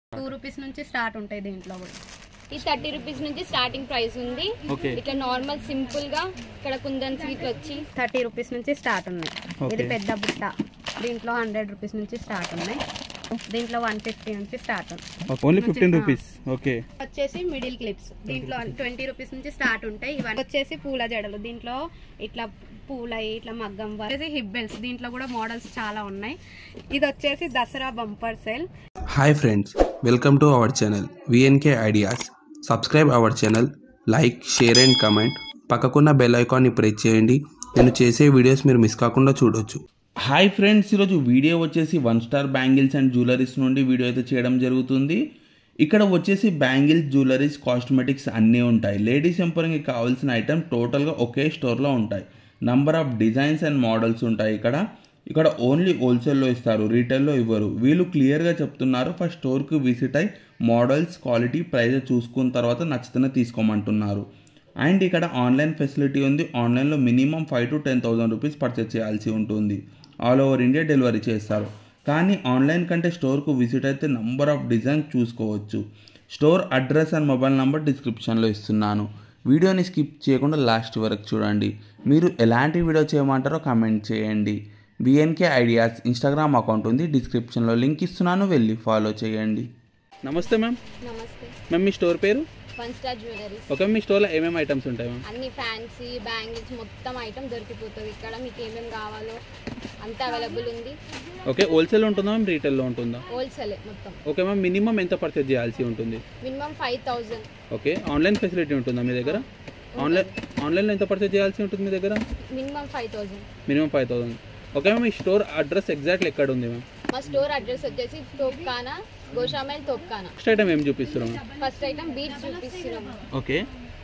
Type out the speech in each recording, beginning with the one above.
Two rupees నుంచి start ఉంటాయి దీంట్లో కూడా ఈ థర్టీ రూపీస్ నుంచి స్టార్టింగ్ ప్రైస్ ఉంది ఓకే ఇట్లా నార్మల్ సింపుల్ గా ఇక్కడ కుందన్ స్వీట్ వచ్చి థర్టీ రూపీస్ నుంచి స్టార్ట్ ఉన్నాయి Okay. ఇది పెద్ద బుట్ట దీంట్లో హండ్రెడ్ రూపీస్ నుంచి స్టార్ట్ ఉన్నాయి దీంట్లో వన్ ఫిఫ్టీ నుంచి స్టార్ట్ ఉంది ఓన్లీ ఫిఫ్టీన్ రూపీస్ ఓకే వచ్చేసి మిడిల్ క్లిప్స్ దీంట్లో ట్వంటీ రూపీస్ నుంచి స్టార్ట్ ఉంటాయి ఇవన్నీ వచ్చేసి పూల జడలు దీంట్లో ఇట్లా పూలయి ఇట్లా మగ్గం వర్క్. వచ్చేసి హిప్ బెల్ట్స్ దీంట్లో కూడా మోడల్స్ చాలా ఉన్నాయి ఇది వచ్చేసి Dasara bumper sale hi friends welcome to our channel VNK ideas subscribe our channel like share and comment పక్కకున్న బెల్ ఐకాన్ని ప్రెస్ చేయండి నేను చేసే వీడియోస్ మీరు మిస్ కాకుండా చూడొచ్చు హాయ్ ఫ్రెండ్స్ ఈరోజు వీడియో వచ్చేసి one star bangles and jewelleries నుండి వీడియో అయితే చేయడం జరుగుతుంది ఇక్కడ వచ్చేసి బ్యాంగిల్స్ జ్యువెలరీస్ కాస్మెటిక్స్ అన్నీ ఉంటాయి లేడీస్ ఎంపరింగ్కి కావాల్సిన ఐటమ్ టోటల్గా ఒకే స్టోర్లో ఉంటాయి number of designs and models ఉంటాయి ఇక్కడ ఇక్కడ ఓన్లీ హోల్సేల్లో ఇస్తారు రీటైల్లో ఇవ్వరు వీళ్ళు క్లియర్గా చెప్తున్నారు ఫస్ట్ స్టోర్కి విజిట్ అయ్యి మోడల్స్ క్వాలిటీ ప్రైస్ చూసుకున్న తర్వాత నచ్చితేనే తీసుకోమంటున్నారు అండ్ ఇక్కడ ఆన్లైన్ ఫెసిలిటీ ఉంది ఆన్లైన్లో minimum five to ten thousand rupees purchase చేయాల్సి ఉంటుంది ఆల్ ఓవర్ ఇండియా డెలివరీ చేస్తారు కానీ ఆన్లైన్ కంటే స్టోర్కు విజిట్ అయితే నంబర్ ఆఫ్ డిజైన్ చూసుకోవచ్చు store address and mobile number డిస్క్రిప్షన్లో ఇస్తున్నాను వీడియోని స్కిప్ చేయకుండా లాస్ట్ వరకు చూడండి మీరు ఎలాంటి వీడియో చేయమంటారో కామెంట్ చేయండి బిఎన్కే ఐడియాస్ ఇన్స్టాగ్రామ్ అకౌంట్ ఉంది డిస్క్రిప్షన్లో లింక్ ఇస్తున్నాను వెళ్ళి ఫాలో చేయండి నమస్తే మ్యామ్ నమస్తే మ్యామ్ మీ స్టోర్ పేరు వన్ స్టార్ జ్యువెలరీస్ ఓకే మీ స్టోర్లో ఏమేమి ఐటమ్స్ ఉంటాయి మ్యామ్ అన్ని ఫ్యాన్సీ బ్యాంగిల్స్ మొత్తం ఐటమ్ దొరికిపోతుంది ఇక్కడ మీకు ఏమేమి కావాలో అంత అవైలబుల్ ఉంది ఓకే హోల్సేల్ ఉంటుందా మ్యామ్ రీటైల్లో ఉంటుందా హోల్సేల్ మొత్తం ఓకే మ్యామ్ మినిమం ఎంత పర్చేజ్ చేయాల్సి ఉంటుంది minimum five thousand okay online facility ఉంటుందా మీ దగ్గర ఆన్లైన్ ఆన్లైన్లో ఎంత పర్చేజ్ చేయాల్సి ఉంటుంది మీ దగ్గర minimum five thousand minimum five thousand okay ma'am మీ స్టోర్ అడ్రస్ ఎగ్జాక్ట్లీ ఎక్కడ ఉంది మ్యామ్ మా స్టోర్ అడ్రస్ వచ్చేసి తోప్కానా గోషామైల్ తోప్కానా నెక్స్ట్ ఐటమ్ ఏం చూపిస్తున్నాం మ్యామ్ ఫస్ట్ ఐటమ్ బీట్స్ చూపిస్తున్నాం ఓకే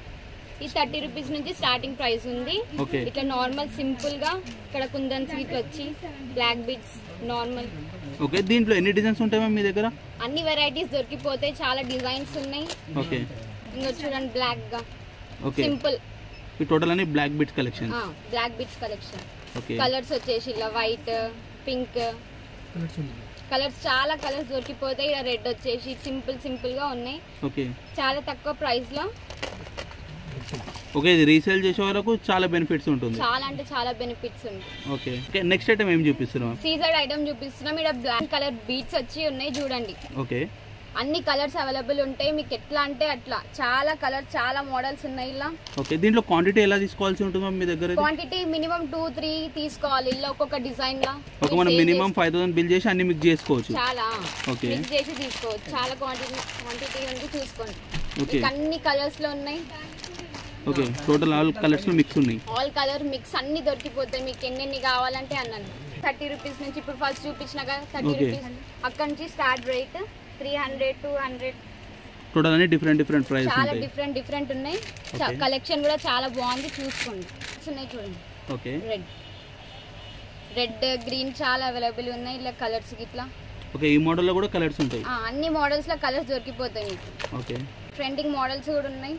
ఈ థర్టీ రూపీస్ నుంచి స్టార్టింగ్ ప్రైస్ ఉంది ఓకే ఇట్లా నార్మల్ సింపుల్ గా ఇక్కడ కుందన్ స్వీట్ వచ్చి బ్లాక్ బీట్స్ నార్మల్ ఓకే దీంట్లో ఎన్ని డిజైన్స్ ఉంటాయి మ్యామ్ మీ దగ్గర అన్ని వెరైటీస్ దొరికిపోతాయి చాలా డిజైన్స్ ఉన్నాయి ఓకే ఇంకా చూడండి బ్లాక్ గా ఓకే సింపుల్ ఈ టోటల్ అన్ని black beads collection black beads collection okay colours వచ్చేసి ఇలా వైట్ పింక్ కలర్స్ చాలా కలర్స్ దొరికిపోతాయి ఇలా రెడ్ వచ్చేసి సింపుల్ సింపుల్ గా ఉన్నాయి ఓకే చాలా తక్కువ ప్రైస్ లో ఓకే ఇది రీసేల్ చేసే వరకు చాలా బెనిఫిట్స్ ఉంటుంది చాలా అంటే చాలా బెనిఫిట్స్ ఉన్నాయి ఓకే ఓకే నెక్స్ట్ ఐటమ్ ఏం చూపిస్తున్నాం సీజర్డ్ ఐటమ్ చూపిస్తున్నాం ఇక్కడ బ్లాక్ కలర్ బీట్స్ వచ్చి ఉన్నాయి చూడండి ఓకే అన్ని కలర్స్ అవైలబుల్ ఉంటాయి మీకు ఎట్లా అంటే అట్లా చాలా కలర్ చాలా మోడల్స్ ఉన్నాయి ఇలా ఓకే దీంట్లో క్వాంటిటీ ఎలా తీసుకోవాల్సి ఉంటుంది మ్యామ్ మీ దగ్గర ఇది? క్వాంటిటీ మినిమం టూ త్రీ తీసుకోవాలి ఇలా ఒక్కొక్క డిజైన్ లా ఒక మనం మినిమం ఫైవ్ థౌసండ్ బిల్ చేసి అన్ని మిక్స్ చేసుకోవచ్చు చాలా ఓకే మిక్స్ చేసి తీసుకోవచ్చు చాలా క్వాంటిటీ క్వాంటిటీ ఉంది చూసుకోండి ఓకే మీకు అన్ని కలర్స్ లో ఉన్నాయి ఓకే టోటల్ ఆల్ కలర్స్ లో మిక్స్ ఉన్నాయి ఆల్ కలర్ మిక్స్ అన్ని దొరికిపోతాయి మీకు ఎన్నెన్ని కావాలంటే అన్నాను థర్టీ రూపీస్ నుంచి ఇప్పుడు ఫస్ట్ చూపించిన కదా థర్టీ Okay. రూపీస్ అక్కడ నుంచి start rate three hundred two hundred total అన్ని డిఫరెంట్ డిఫరెంట్ ప్రైస్ చాలా ఉంటాయి డిఫరెంట్ డిఫరెంట్ ఉన్నాయి Okay. కలెక్షన్ కూడా చాలా బాగుంది చూసుకోండి ఉన్నాయి చూడండి ఓకే రెడ్ రెడ్ గ్రీన్ చాలా అవైలబుల్ ఉన్నాయి ఇలా కలర్స్ ఇట్లా ఓకే ఈ మోడల్లో కూడా కలర్స్ ఉంటాయి ఆ, అన్ని మోడల్స్ లో కలర్స్ దొరికిపోతాయి మీకు ఓకే ట్రెండింగ్ మోడల్స్ కూడా ఉన్నాయి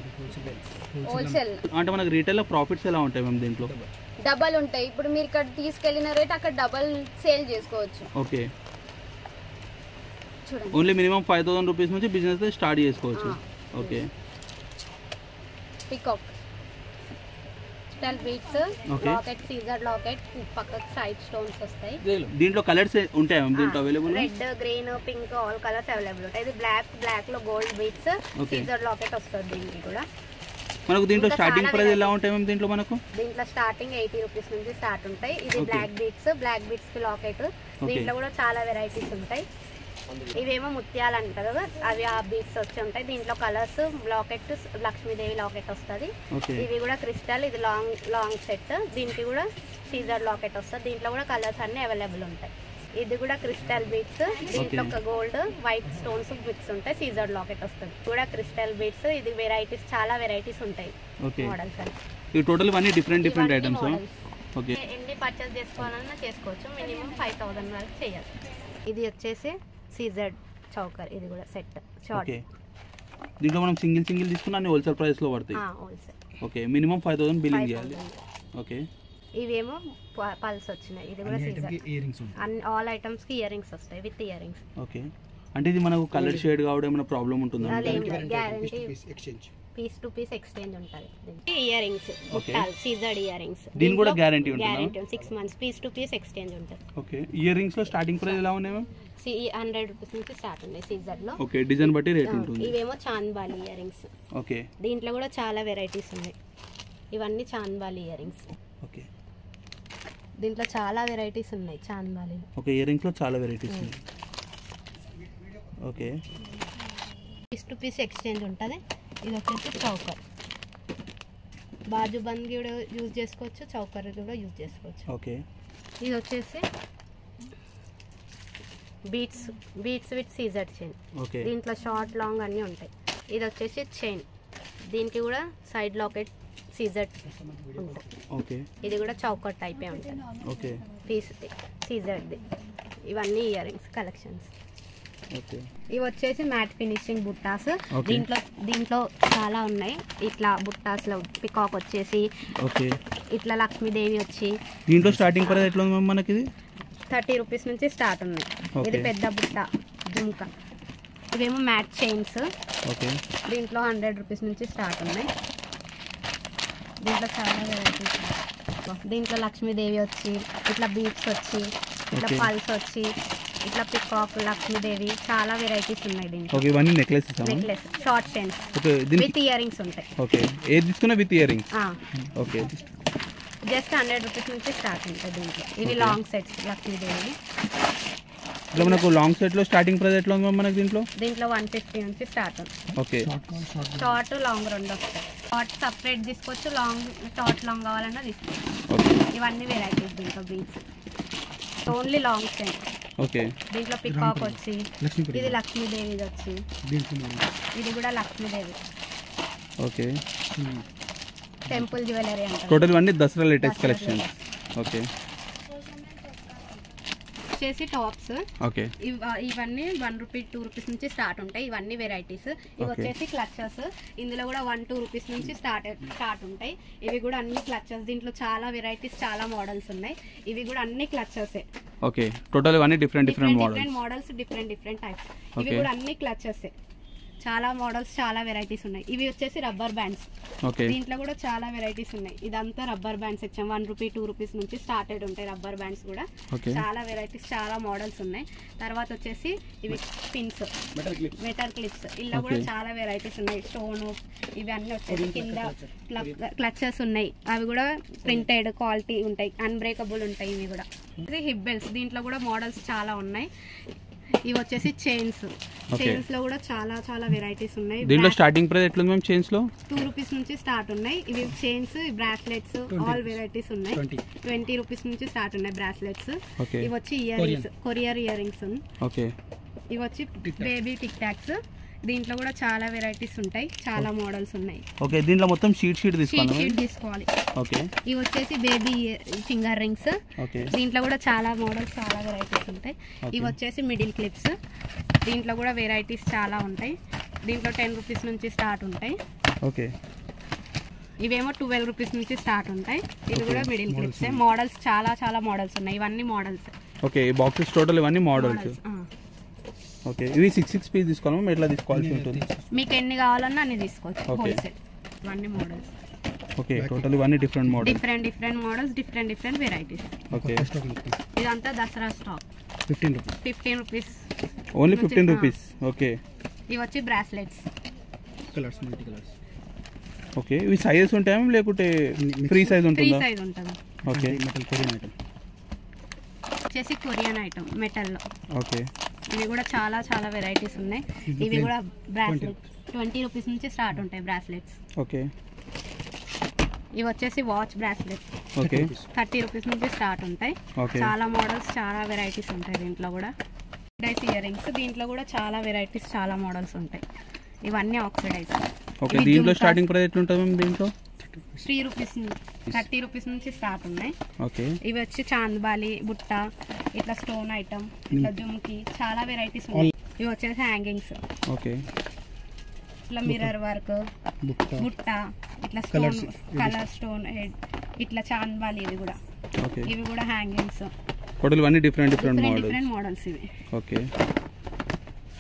హోల్సేల్ అంటే మనకి రీటైల్లో ప్రాఫిట్స్ ఎలా ఉంటాయి మ్యామ్ దీంట్లో డబల్ ఉంటాయి ఇప్పుడు మీరు ఇక్కడ తీసుకెళ్లిన రేట్ అక్కడ డబల్ సేల్ చేసుకోవచ్చు ఓకే చూడండి only minimum five thousand rupees నుంచి బిజినెస్ స్టార్ట్ చేసుకోవచ్చు okay peacock style beads Okay. Locket సీజర్ లాకెట్ పక్కకు సైడ్ స్టోన్స్ వస్తాయి దీంట్లో కలర్స్ ఉంటాయా మ్యామ్ దీంట్లో available red green pink all colours available ఉంటాయి ఇది బ్లాక్ బ్లాక్ లో గోల్డ్ బీట్స్ Okay. సీజర్ లాకెట్ వస్తుంది దీనికి కూడా మనకు దీంట్లో ఇంకా స్టార్టింగ్ చాలా ప్రైస్ ఎలా ఉంటాయి మ్యామ్ దీంట్లో మనకు దీంట్లో స్టార్టింగ్ ఎయిటీ రూపీస్ నుంచి స్టార్ట్ ఉంటాయి ఇది Okay. Black beads black beads కి లాకెట్ దీంట్లో కూడా చాలా వెరైటీస్ ఉంటాయి ఇవేమో ముత్యాలు అంటారు కదా అవి ఆ బీట్స్ వచ్చి ఉంటాయి దీంట్లో కలర్స్ లాకెట్ లక్ష్మీదేవి లాకెట్ వస్తుంది ఓకే ఇవి కూడా క్రిస్టల్ ఇది లాంగ్ లాంగ్ సెట్ దీనికి కూడా సీజర్ లాకెట్ వస్తుంది దీంట్లో కూడా కలర్స్ అన్ని అవైలబుల్ ఉంటాయి ఇది కూడా క్రిస్టల్ బీట్స్ దీంట్లో ఒక గోల్డ్ వైట్ స్టోన్స్ మిక్స్ ఉంటాయి సీజర్ లాకెట్ వస్తుంది ఇది కూడా క్రిస్టల్ బీట్స్ ఇది వెరైటీస్ చాలా వెరైటీస్ ఉంటాయి ఓకే మోడల్స్ అని ఈ టోటల్ అన్ని డిఫరెంట్ డిఫరెంట్ ఇవన్నీ ఐటమ్స్ models. ఓకే ఎన్ని పర్చేస్ చేసుకోవాలన్నా చేసుకోవచ్చు మినిమం ఫైవ్ థౌసండ్ వరకు చేయాలి ఇది వచ్చేసి సీజర్ చౌకర్ ఇది కూడా సెట్ షార్ట్ ఓకే దీంట్లో మనం సింగిల్ సింగిల్ తీసుకున్న అన్ని హోల్సేల్ ప్రైస్లో పడతాయి wholesale okay minimum five thousand billing five చేయాలి ఓకే ఇవేమో పల్స్ వచ్చినాయి ఇది కూడా సీజర్ అన్ని ఆల్ ఐటమ్స్ కి ఇయర్ రింగ్స్ వస్తాయి విత్ ఇయర్ రింగ్స్ ఓకే అంటే ఇది మనకు కలర్ షేడ్ కావడం ఏమైనా ప్రాబ్లం ఉంటుందా అది ఏం లేదు guarantee exchange piece to piece exchange ఉంటుంది ఇయర్ రింగ్స్ Okay. సీజర్డ్ ఇయర్ రింగ్స్ దీని కూడా guarantee ఉంటుందా? Guarantee six months piece to piece exchange ఉంటుంది ఓకే ఇయర్ రింగ్స్ లో స్టార్టింగ్ ప్రైస్ ఎలా ఉన్నాయి మ్యామ్ సి హండ్రెడ్ రూపీస్ నుంచి స్టార్ట్ ఉన్నాయి సీజర్ లో ఓకే డిజైన్ బట్టి రేట్ ఆ, ఉంటుంది ఇవేమో చాంద్బాలి ఇయర్ రింగ్స్ ఓకే దీంట్లో కూడా చాలా వెరైటీస్ ఉన్నాయి ఇవన్నీ చాంద్బాలి ఇయర్ రింగ్స్ ఓకే దీంట్లో చాలా వెరైటీస్ ఉన్నాయి చాంద్బాలి ఓకే ఇయర్ రింగ్స్ లో చాలా వెరైటీస్ ఉన్నాయి okay piece to piece exchange ఉంటుంది ఇది వచ్చేసి చౌకర్ బాజు బంద్ కూడా యూజ్ చేసుకోవచ్చు చౌకర్ కూడా యూజ్ చేసుకోవచ్చు ఓకే ఇది వచ్చేసి బీట్స్ బీట్స్ విత్ సీజర్ చైన్ ఓకే దీంట్లో షార్ట్ లాంగ్ అన్నీ ఉంటాయి ఇది వచ్చేసి చైన్ దీనికి కూడా సైడ్ లాకెట్ సీజర్ ఉంటుంది ఓకే ఇది కూడా చౌకర్ టైపే ఉంటుంది ఓకే పీస్ సీజర్ది ఇవన్నీ ఇయర్ రింగ్స్ కలెక్షన్స్ ఓకే ఇవి వచ్చేసి మ్యాట్ ఫినిషింగ్ బుట్టాస్ Okay. దీంట్లో దీంట్లో చాలా ఉన్నాయి ఇట్లా బుట్టాస్లో పికాక్ వచ్చేసి ఓకే ఇట్లా లక్ష్మీదేవి వచ్చి దీంట్లో స్టార్టింగ్ ప్రైస్ ఎట్లా ఉంది మ్యామ్ మనకి ఇది థర్టీ రూపీస్ నుంచి స్టార్ట్ ఉన్నాయి Okay. ఇది పెద్ద బుట్ట జుంక ఇవేమో మ్యాట్ చైన్స్ ఓకే దీంట్లో హండ్రెడ్ రూపీస్ నుంచి స్టార్ట్ ఉన్నాయి దీంట్లో చాలా వెరైటీస్ దీంట్లో లక్ష్మీదేవి వచ్చి ఇట్లా బీట్స్ వచ్చి ఇట్లా Okay. పల్స్ వచ్చి ఇట్లా పికాక్ లక్ష్మీదేవి చాలా వెరైటీస్ ఉన్నాయి దీంట్లో ఓకే ఇవన్నీ necklaces necklace short chains okay దీనికి విత్ ఇయర్ రింగ్స్ ఉంటాయి ఓకే ఏది తీసుకున్నా with earrings okay just hundred rupees నుంచి స్టార్ట్ ఉంటాయి దీంట్లో ఇవి Okay. లాంగ్ సెట్స్ లక్ష్మీదేవి ఇట్లా మనకు లాంగ్ సెట్ లో స్టార్టింగ్ ప్రైస్ ఎట్లా ఉంది మ్యామ్ మనకి దీంట్లో దీంట్లో వన్ ఫిఫ్టీ నుంచి స్టార్ట్ ఉంటుంది ఓకే షార్ట్ లాంగ్ రెండు వస్తాయి షార్ట్ సపరేట్ తీసుకోవచ్చు లాంగ్ షార్ట్ లాంగ్ కావాలన్నా తీసుకోవచ్చు ఓకే ఇవన్నీ వెరైటీస్ దీంట్లో beads only long chain okay దీంట్లో పికాక్ వచ్చి లక్ష్మీపురి ఇది లక్ష్మీదేవిది వచ్చి దీంట్లో మనం ఇది కూడా లక్ష్మీదేవి ఓకే టెంపుల్ జ్యువెలరీ అంటారు టోటల్ ఇవన్నీ Dasara latest Dasara collection okay వచ్చేసి టాప్స్ ఓకే ఇవ- ఇవన్నీ వన్ రూపీ టూ రూపీస్ నుంచి స్టార్ట్ ఉంటాయి ఇవన్నీ వెరైటీస్ ఇవి Okay. వచ్చేసి క్లచెస్ ఇందులో కూడా వన్ టూ రూపీస్ నుంచి స్టార్ట్ స్టార్ట్ ఉంటాయి ఇవి కూడా అన్ని క్లచెస్ దీంట్లో చాలా వెరైటీస్ చాలా మోడల్స్ ఉన్నాయి ఇవి కూడా అన్ని క్లచెస్ ఓకే టోటల్ ఇవన్నీ different different different models models different different types ఇవి Okay. కూడా అన్ని క్లచెస్ చాలా మోడల్స్ చాలా వెరైటీస్ ఉన్నాయి ఇవి వచ్చేసి రబ్బర్ బ్యాండ్స్ ఓకే దీంట్లో కూడా చాలా వెరైటీస్ ఉన్నాయి ఇదంతా రబ్బర్ బ్యాండ్స్ ఇచ్చాం వన్ రూపీ టూ రూపీస్ నుంచి స్టార్టెడ్ ఉంటాయి రబ్బర్ బ్యాండ్స్ కూడా Okay. చాలా వెరైటీస్ చాలా మోడల్స్ ఉన్నాయి తర్వాత వచ్చేసి ఇవి పిన్స్ మెటల్ క్లిప్స్ ఇలా కూడా Okay. చాలా వెరైటీస్ ఉన్నాయి స్టోన్ ఇవి అన్నీ వచ్చేసి కింద క్లచెస్ ఉన్నాయి అవి కూడా ప్రింటెడ్ క్వాలిటీ ఉంటాయి అన్బ్రేకబుల్ ఉంటాయి ఇవి కూడా ఇది హిప్ బెల్ట్స్ దీంట్లో కూడా మోడల్స్ చాలా ఉన్నాయి ఇవి వచ్చేసి చైన్స్ Okay. చైన్స్ లో కూడా చాలా చాలా వెరైటీస్ ఉన్నాయి దీంట్లో Brass- స్టార్టింగ్ ప్రైస్ ఎట్లా ఉంది మ్యామ్ చైన్స్ లో టూ రూపీస్ నుంచి స్టార్ట్ ఉన్నాయి ఇవి చైన్స్ బ్రాస్లెట్స్ ఆల్ వెరైటీస్ ఉన్నాయి Twenty. ట్వంటీ రూపీస్ నుంచి స్టార్ట్ ఉన్నాయి బ్రాస్లెట్స్ Okay. ఇవి వచ్చి ఇయర్ రింగ్స్ కొరియర్ ఇయర్ రింగ్స్ ఓకే ఇవి వచ్చి బేబీ టిక్ టాక్స్ దీంట్లో కూడా చాలా వెరైటీస్ ఉంటాయి చాలా మోడల్స్ ఉన్నాయి ఓకే దీంట్లో మొత్తం షీట్ షీట్ షీట్ తీసుకోవాలి షీట్ తీసుకోవాలి ఓకే ఇవి వచ్చేసి బేబీ ఫింగర్ రింగ్స్ ఓకే దీంట్లో కూడా చాలా మోడల్స్ చాలా వెరైటీస్ ఉంటాయి Okay. ఇవి వచ్చేసి మిడిల్ క్లిప్స్ దీంట్లో కూడా వెరైటీస్ చాలా ఉంటాయి దీంట్లో టెన్ రూపీస్ నుంచి స్టార్ట్ ఉంటాయి ఓకే ఇవేమో ట్వెల్వ్ రూపీస్ నుంచి స్టార్ట్ ఉంటాయి ఇది కూడా మిడిల్ క్లిప్స్ మోడల్స్ చాలా చాలా మోడల్స్ ఉన్నాయి ఇవన్నీ మోడల్స్ ఓకే ఈ బాక్సెస్ టోటల్ ఇవన్నీ మోడల్స్ ఓకే ఇవి సిక్స్ సిక్స్ పీస్ తీసుకోవాలి మ్యామ్ ఎట్లా తీసుకోవాల్సి ఉంటుంది మీకు ఎన్ని కావాలన్నా అన్ని తీసుకోవచ్చు Okay. హోల్సేల్ ఇవన్నీ మోడల్స్ ఓకే టోటల్ ఇవన్నీ different model different different models different different varieties okay stock మొత్తం ఇదంతా దసరా stock fifteen rupees fifteen rupees only నుంచి- ఫిఫ్టీన్ ఆ. రూపీస్ ఓకే ఇవి వచ్చి bracelets colours multi colours okay ఇవి సైజెస్ ఉంటాయా లేకుంటే Mix- ఫ్రీ సైజ్ త్రీ ఉంటుందా సైజ్ ఉంటుంది ఓకే మెటల్ కొరియన్ ఐటమ్ వచ్చేసి కొరియన్ ఐటమ్ మెటల్లో ఓకే ఇవి కూడా చాలా చాలా వెరైటీస్ ఉన్నాయి ఇవి కూడా బ్రాస్లెట్ ట్వంటీ రూపీస్ నుంచి స్టార్ట్ ఉంటాయి బ్రాస్లెట్స్ ఓకే ఇవి వచ్చేసి watch bracelet okay thirty rupees నుంచి స్టార్ట్ ఉంటాయి ఓకే చాలా మోడల్స్ చాలా వెరైటీస్ ఉంటాయి దీంట్లో కూడా ఆక్సిడైజ్ ఇయర్ రింగ్స్ దీంట్లో కూడా చాలా వెరైటీస్ చాలా మోడల్స్ ఉంటాయి ఇవన్నీ ఆక్సిడైజ్ ఓకే దీంట్లో స్టార్టింగ్ ప్రైస్ ఎట్లుంటుంది మ్యామ్ దీంట్లో త్రీ రూపీస్ థర్టీ రూపీస్ నుంచి స్టార్ట్ ఉన్నాయి ఓకే ఇవి వచ్చి చాంద్బాలి బుట్ట ఇట్లా స్టోన్ ఐటమ్ ఇట్లా జుమ్కి చాలా వెరైటీస్ ఉన్నాయి ఇవి వచ్చేసి హ్యాంగింగ్స్ ఓకే ఇట్లా మిర్రర్ వర్క్ బుట్ట బుట్ట ఇట్లా stone Colours. Colour stone head ఇట్లా చాంద్బాలి ఇది కూడా ఓకే ఇవి కూడా హ్యాంగింగ్స్ టోటల్ ఇవన్నీ different different different models different models ఇవి ఓకే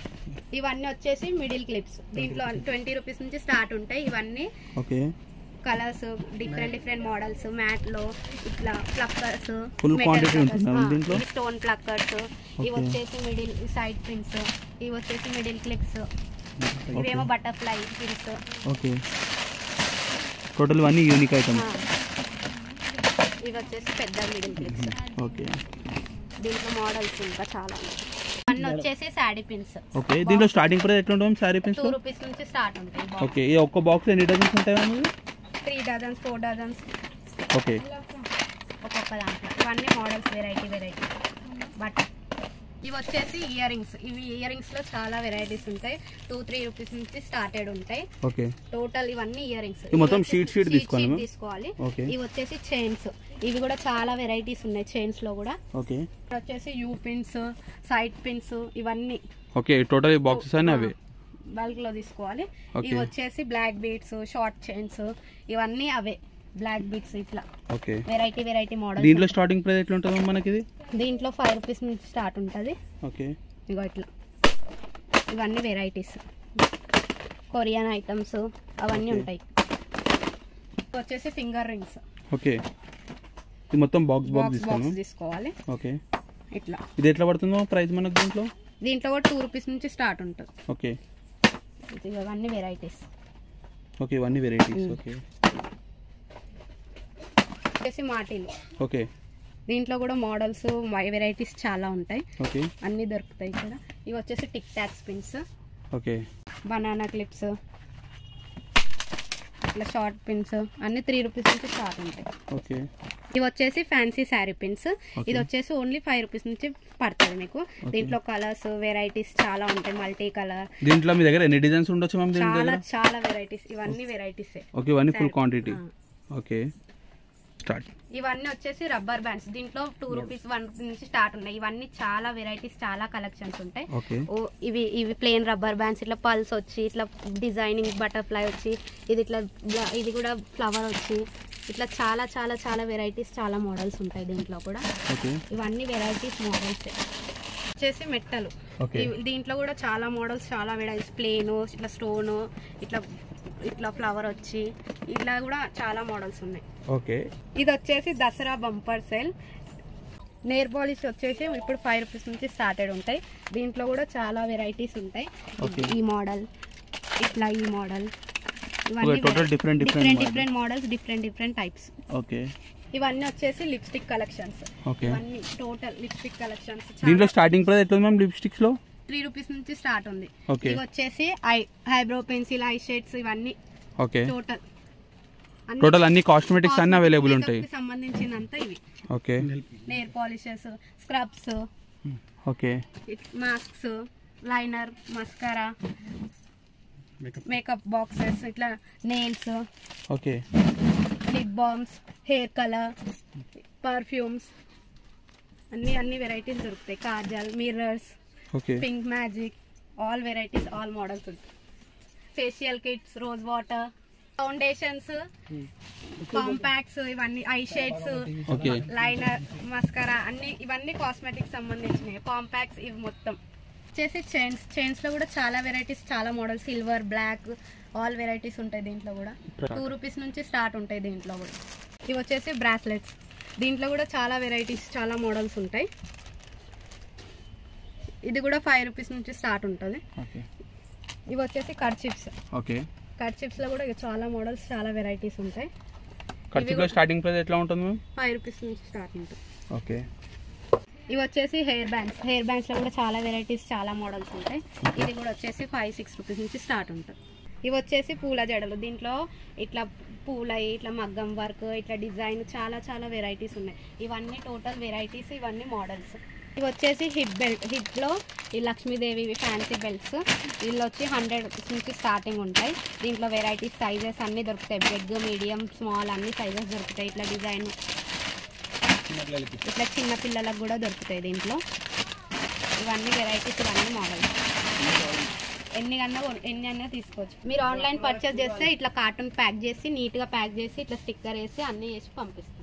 ఇవన్నీ వచ్చేసి మిడిల్ క్లిప్స్ దీంట్లో ట్వంటీ రూపీస్ నుంచి స్టార్ట్ ఉంటాయి ఇవన్నీ okay colours different different models matte లో ఇట్లా ప్లక్కర్స్ Full quantity ఉంటుందా దీంట్లో? స్టోన్ ప్లక్కర్స్ ఇవి Okay. వచ్చేసి మిడిల్ సైడ్ పిన్స్ ఇవి వచ్చేసి మిడిల్ క్లిప్స్ ఇవేమో బటర్ఫ్లై పిన్స్ ఓకే టోటల్ ఇవన్నీ యూనిక్ ఐటమ్స్ ఇవి వచ్చేసి పెద్ద మిడిల్ క్లిప్స్ ఓకే దీంట్లో మోడల్స్ ఇంకా చాలా ఉన్నాయి అన్నీ వచ్చేసి శాడీ పిన్స్ ఓకే దీంట్లో స్టార్టింగ్ ప్రైస్ ఎట్లా ఉంటుంది శారీ టూ పిన్స్ రూపీస్ నుంచి స్టార్ట్ ఉంటాయి ఓకే ఈ ఒక్క బాక్స్ ఎన్ని డజన్స్ ఉంటాయి ma'am three dozens four dozens okay ఒక్కొక్క దాంట్లో ఇవన్నీ మోడల్స్ వెరైటీ వెరైటీ బట్ ఇవి వచ్చేసి ఇయర్ రింగ్స్ ఇవి ఇయర్ రింగ్స్ లో చాలా వెరైటీస్ ఉంటాయి టూ త్రీ రూపీస్ నుంచి స్టార్టెడ్ ఉంటాయి ఓకే టోటల్ ఇవన్నీ ఇయర్ రింగ్స్ ఇవి మొత్తం sheet sheet తీసుకోవాలా ma'am? తీసుకోవాలి Okay. ఇవి వచ్చేసి చైన్స్ ఇవి కూడా చాలా వెరైటీస్ ఉన్నాయి చైన్స్ లో కూడా ఓకే ఇక్కడ వచ్చేసి యూ పిన్స్ సైడ్ పిన్స్ ఇవన్నీ ఓకే టోటల్ ఈ బాక్సెస్ అన్నీ అవే బల్క్ లో తీసుకోవాలి Okay. ఇవి వచ్చేసి బ్లాక్ బీట్స్ షార్ట్ చైన్స్ ఇవన్నీ అవే బ్లాక్ బీట్స్ ఇట్లా ఓకే వెరైటీ వెరైటీ దీంట్లో మోడల్ స్టార్టింగ్ ప్రైస్ ఎట్లా ఉంటుంది మనకి ఇది దీంట్లో ఫైవ్ రూపీస్ నుంచి స్టార్ట్ ఉంటుంది ఓకే ఇగో ఇట్లా ఇవన్నీ వెరైటీస్ కొరియన్ ఐటమ్స్ అవన్నీ Okay. ఉంటాయి ఇవి వచ్చేసి ఫింగర్ రింగ్స్ ఓకే ఇది మొత్తం బాక్స్ బాక్స్ బాక్స్ తీసుకోను బాక్స్ తీసుకోవాలి ఓకే ఇట్లా ఇది ఎట్లా పడుతుందో ప్రైస్ మనకు దీంట్లో దీంట్లో కూడా టూ రూపీస్ నుంచి స్టార్ట్ ఉంటుంది ఓకే ఇది ఇవన్నీ వెరైటీస్ ఓకే ఇవన్నీ వెరైటీస్ Mm. ఓకే వచ్చేసి మాటీలు ఓకే దీంట్లో కూడా మోడల్స్ వెరైటీస్ చాలా ఉంటాయి ఓకే అన్నీ దొరుకుతాయి ఇక్కడ ఇవి వచ్చేసి tic tac pins okay banana clips ఇట్లా షార్ట్ పిన్స్ అన్ని త్రీ రూపీస్ నుంచి స్టార్ట్ ఉంటాయి ఓకే ఇవి వచ్చేసి ఫ్యాన్సీ శారీ పిన్స్ ఇది వచ్చేసి ఓన్లీ ఫైవ్ రూపీస్ నుంచి పడుతుంది మీకు దీంట్లో కలర్స్ వెరైటీస్ చాలా ఉంటాయి మల్టీ కలర్ దీంట్లో మీ దగ్గర ఎన్ని డిజైన్స్ ఉండొచ్చు మ్యామ్ దీని చాలా దగ్గర చాలా వెరైటీస్ ఇవన్నీ వెరైటీస్ ఓకే ఇవన్నీ ఫుల్ Saree. క్వాంటిటీ ఆ. ఓకే స్టార్ట్ ఇవన్నీ వచ్చేసి రబ్బర్ బ్యాండ్స్ దీంట్లో టూ రూపీస్ వన్ రూపీ నుంచి స్టార్ట్ ఉన్నాయి ఇవన్నీ చాలా వెరైటీస్ చాలా కలెక్షన్స్ ఉంటాయి ఓకే ఓ ఇవి ఇవి ప్లేన్ రబ్బర్ బ్యాండ్స్ ఇట్లా పల్స్ వచ్చి ఇట్లా డిజైనింగ్ బటర్ఫ్లై వచ్చి ఇది ఇట్లా బ్ల- ఇది కూడా ఫ్లవర్ వచ్చి ఇట్లా చాలా చాలా చాలా వెరైటీస్ చాలా మోడల్స్ ఉంటాయి దీంట్లో కూడా ఓకే ఇవన్నీ వెరైటీస్ మోడల్స్ వచ్చేసి మెట్టలు Okay. ఇవి- దీంట్లో కూడా చాలా మోడల్స్ చాలా వెరైటీస్ ప్లేన్ ఇట్లా స్టోన్ ఇట్లా ఇట్లా ఫ్లవర్ వచ్చి ఇట్లా కూడా చాలా మోడల్స్ ఉన్నాయి ఓకే ఇది వచ్చేసి Dasara bumper sale nail polish వచ్చేసి ఇప్పుడు ఫైవ్ రూపీస్ నుంచి స్టార్టెడ్ ఉంటాయి దీంట్లో కూడా చాలా వెరైటీస్ ఉంటాయి Okay. ఈ మోడల్ ఇట్లా ఈ model Okay, total different, different different model. Different models different different types okay ఇవన్నీ వచ్చేసి లిప్స్టిక్ కలెక్షన్స్ ఓకే ఇవన్నీ టోటల్ లిప్స్టిక్ కలెక్షన్స్ దీంట్లో స్టార్టింగ్ ప్రైస్ ఎట్లా ఉంది మ్యామ్ లిప్స్టిక్స్ లో త్రీ రూపీస్ నుంచి స్టార్ట్ ఉంది Okay. ఇవి వచ్చేసి eye eyebrow pencil eye shades ఇవన్నీ ఓకే టోటల్ టోటల్ అన్ని కాస్మెటిక్స్ అన్ని అవైలబుల్ ఉంటాయి సంబంధించినంత ఇవి okay nail polishes scrubs okay masks liner mascara makeup boxes ఇట్లా nails okay lip balms hair colour perfumes అన్ని అన్ని వెరైటీస్ దొరుకుతాయి kajal mirrors okay pink magic all varieties all models ఉంటాయి facial kits rose water foundations compacts ఇవన్నీ eye shades Okay. Liner mascara అన్ని ఇవన్నీ cosmetics సంబంధించినవి compacts ఇవి మొత్తం వచ్చేసి చైన్స్ చైన్స్ లో కూడా చాలా వెరైటీస్ చాలా models silver black all varieties ఉంటాయి దీంట్లో కూడా టూ రూపీస్ నుంచి స్టార్ట్ ఉంటాయి దీంట్లో కూడా ఇవి వచ్చేసి బ్రాస్లెట్స్ దీంట్లో కూడా చాలా వెరైటీస్ చాలా మోడల్స్ ఉంటాయి ఇది కూడా ఫైవ్ రూపీస్ నుంచి స్టార్ట్ ఉంటుంది ఓకే ఇవి వచ్చేసి కర్చిప్స్ ఓకే కర్చిప్స్ లో కూడా ఇక చాలా మోడల్స్ చాలా వెరైటీస్ ఉంటాయి ఖర్చులో స్టార్టింగ్ ప్రైస్ ఎట్లా ఉంటుంది మ్యామ్ ఫైవ్ రూపీస్ నుంచి స్టార్ట్ ఉంటుంది ఓకే ఇవి వచ్చేసి హెయిర్ బ్యాండ్స్ హెయిర్ బ్యాండ్స్ లో కూడా చాలా వెరైటీస్ చాలా మోడల్స్ ఉంటాయి ఇది కూడా వచ్చేసి ఫైవ్ సిక్స్ రూపీస్ నుంచి స్టార్ట్ ఉంటుంది ఇవి వచ్చేసి పూల జడలు దీంట్లో ఇట్లా పూలయి ఇట్లా మగ్గం వర్క్ ఇట్లా డిజైన్ చాలా చాలా వెరైటీస్ ఉన్నాయి ఇవన్నీ టోటల్ వెరైటీస్ ఇవన్నీ మోడల్స్ ఇవి వచ్చేసి హిప్ బెల్ట్ హిప్ లో ఈ లక్ష్మీదేవి ఫ్యాన్సీ బెల్ట్స్ వీళ్ళు వచ్చి హండ్రెడ్ రూపీస్ నుంచి స్టార్టింగ్ ఉంటాయి దీంట్లో వెరైటీస్ సైజెస్ అన్ని దొరుకుతాయి బిగ్ మీడియం స్మాల్ అన్ని సైజెస్ దొరుకుతాయి ఇట్లా డిజైన్ ఇట్లా చిన్న పిల్లలకు కూడా దొరుకుతాయి దీంట్లో ఇవన్నీ వెరైటీస్ ఇవన్నీ మోడల్స్ ఎన్ని కన్నా కొను- ఎన్ని అన్నా తీసుకోవచ్చు మీరు ఆన్లైన్ పర్చేస్ చేస్తే ఇట్లా కార్టూన్ ప్యాక్ చేసి నీట్గా ప్యాక్ చేసి ఇట్లా స్టిక్కర్ వేసి అన్నీ చేసి పంపిస్తాం